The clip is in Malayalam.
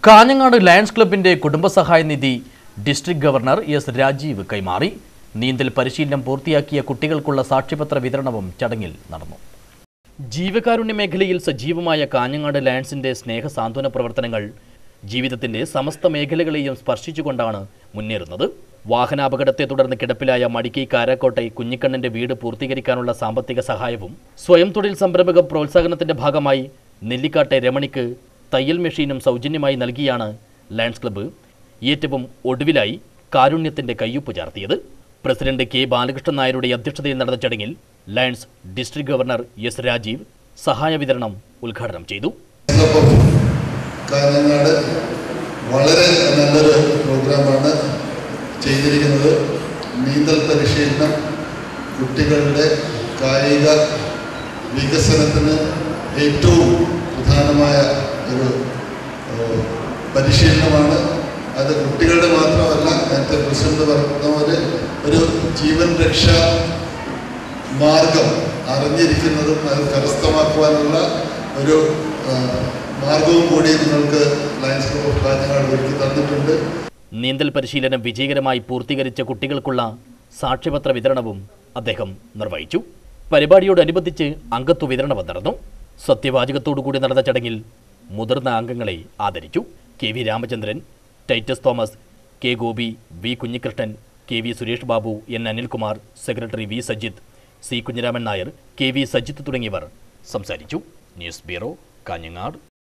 കാഞ്ഞങ്ങാട് ലയൺസ് ക്ലബിന്റെ കുടുംബസഹായ നിധി ഡിസ്ട്രിക്ട് ഗവർണർ എസ് രാജീവ് കൈമാറി നീന്തൽ പരിശീലനം പൂർത്തിയാക്കിയ കുട്ടികൾക്കുള്ള സാക്ഷ്യപത്ര വിതരണവും ചടങ്ങിൽ നടന്നു ജീവകാരുണ്യ മേഖലയിൽ സജീവമായ കാഞ്ഞങ്ങാട് ലയൺസിന്റെ സ്നേഹ സാന്ത്വന പ്രവർത്തനങ്ങൾ ജീവിതത്തിന്റെ സമസ്ത മേഖലകളെയും സ്പർശിച്ചുകൊണ്ടാണ് മുന്നേറുന്നത് വാഹനാപകടത്തെ തുടർന്ന് കിടപ്പിലായ മടിക്കൈ കാരാക്കോട്ടെ കുഞ്ഞിക്കണ്ണന്റെ വീട് പൂർത്തീകരിക്കാനുള്ള സാമ്പത്തിക സഹായവും സ്വയം തൊഴിൽ സംരംഭക പ്രോത്സാഹനത്തിന്റെ ഭാഗമായി നെല്ലിക്കാട്ടെ രമണിക്ക് തയ്യൽ മെഷീനും സൗജന്യമായി നൽകിയാണ് ലയൺസ് ക്ലബ്ബ് ഏറ്റവും ഒടുവിലായി കാരുണ്യത്തിന്റെ കയ്യൊപ്പ് ചാർത്തിയത് പ്രസിഡന്റ് കെ ബാലകൃഷ്ണൻ നായരുടെ അധ്യക്ഷതയിൽ നടന്ന ചടങ്ങിൽ lions district governor S Rajeev സഹായ വിതരണം ഉദ്ഘാടനം ചെയ്തു ഇതിനൊപ്പം കാഞ്ഞങ്ങാട് വളരെ നല്ലൊരു പ്രോഗ്രാമാണ് ചെയ്തിരിക്കുന്നത് നീന്തൽ പരിശീലനം കുട്ടികളുടെ കായിക വികസനത്തിന് ഏറ്റവും പ്രധാനമായ ഒരു ഏഹ്, പരിശീലനമാണ് അത് കുട്ടികളുടെ മാത്രമല്ല നേരത്തെ പ്രസിഡന്റ് പറഞ്ഞ പോലെ ഒരു ജീവൻ രക്ഷാ മാർഗം അറിഞ്ഞിരിക്കുന്നതും അത് കരസ്ഥമാക്കുവാനുള്ള ഒരു ആ, മാർഗവും കൂടി നിങ്ങൾക്ക് ലയൻസ് ക്ലബ് ഓഫ് കാഞ്ഞങ്ങാട് ഒരുക്കി തന്നിട്ടുണ്ട് നീന്തൽ പരിശീലനം വിജയകരമായി പൂർത്തീകരിച്ച കുട്ടികൾക്കുള്ള സാക്ഷ്യപത്ര വിതരണവും അദ്ദേഹം നിർവഹിച്ചു പരിപാടിയോടനുബന്ധിച്ച് അംഗത്വ വിതരണവും നടന്നു സത്യവാചകത്തോടുകൂടി നടന്ന ചടങ്ങിൽ മുതിർന്ന അംഗങ്ങളെ ആദരിച്ചു K V Ramachandran Titus Thomas K Gopi V Kunhikrishnan K V Suresh Babu N Anilkumar secretary V Sajith C Kunhiraman Nair K V Sajith തുടങ്ങിയവർ സംസാരിച്ചു ന്യൂസ് ബ്യൂറോ കാഞ്ഞങ്ങാട്